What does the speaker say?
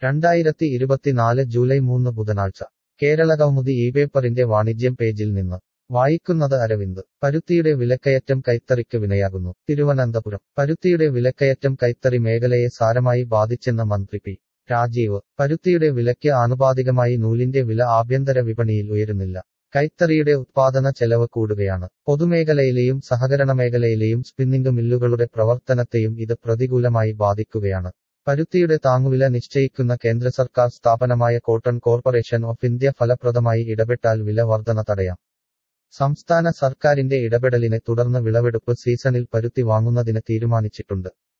രണ്ടായിരത്തി ഇരുപത്തിനാല് ജൂലൈ മൂന്ന് ബുധനാഴ്ച കേരളകൗമുദി ഈ പേപ്പറിന്റെ വാണിജ്യം പേജിൽ നിന്ന് വായിക്കുന്നത് അരവിന്ദ് പരുത്തിയുടെ വിലക്കയറ്റം കൈത്തറിക്ക് വിനയാകുന്നു തിരുവനന്തപുരം പരുത്തിയുടെ വിലക്കയറ്റം കൈത്തറി മേഖലയെ സാരമായി ബാധിച്ചെന്ന് മന്ത്രി പി രാജീവ് പരുത്തിയുടെ വിലയ്ക്ക് ആനുപാതികമായി നൂലിന്റെ വില ആഭ്യന്തര വിപണിയിൽ ഉയരുന്നില്ല കൈത്തറിയുടെ ഉത്പാദന ചെലവ് കൂടുകയാണ് പൊതുമേഖലയിലെയും സഹകരണ മേഖലയിലെയും സ്പിന്നിംഗ് മില്ലുകളുടെ പ്രവർത്തനത്തെയും ഇത് പ്രതികൂലമായി ബാധിക്കുകയാണ് പരുത്തിയുടെ താങ്ങുവില നിശ്ചയിക്കുന്ന കേന്ദ്ര സർക്കാർ സ്ഥാപനമായ കോട്ടൺ കോർപ്പറേഷൻ ഓഫ് ഇന്ത്യ ഫലപ്രദമായി ഇടപെട്ടാൽ വില വർധന തടയാം സംസ്ഥാന സർക്കാരിന്റെ ഇടപെടലിനെ തുടർന്ന് വിളവെടുപ്പ് സീസണിൽ പരുത്തി വാങ്ങുന്നതിന് തീരുമാനിച്ചിട്ടുണ്ട്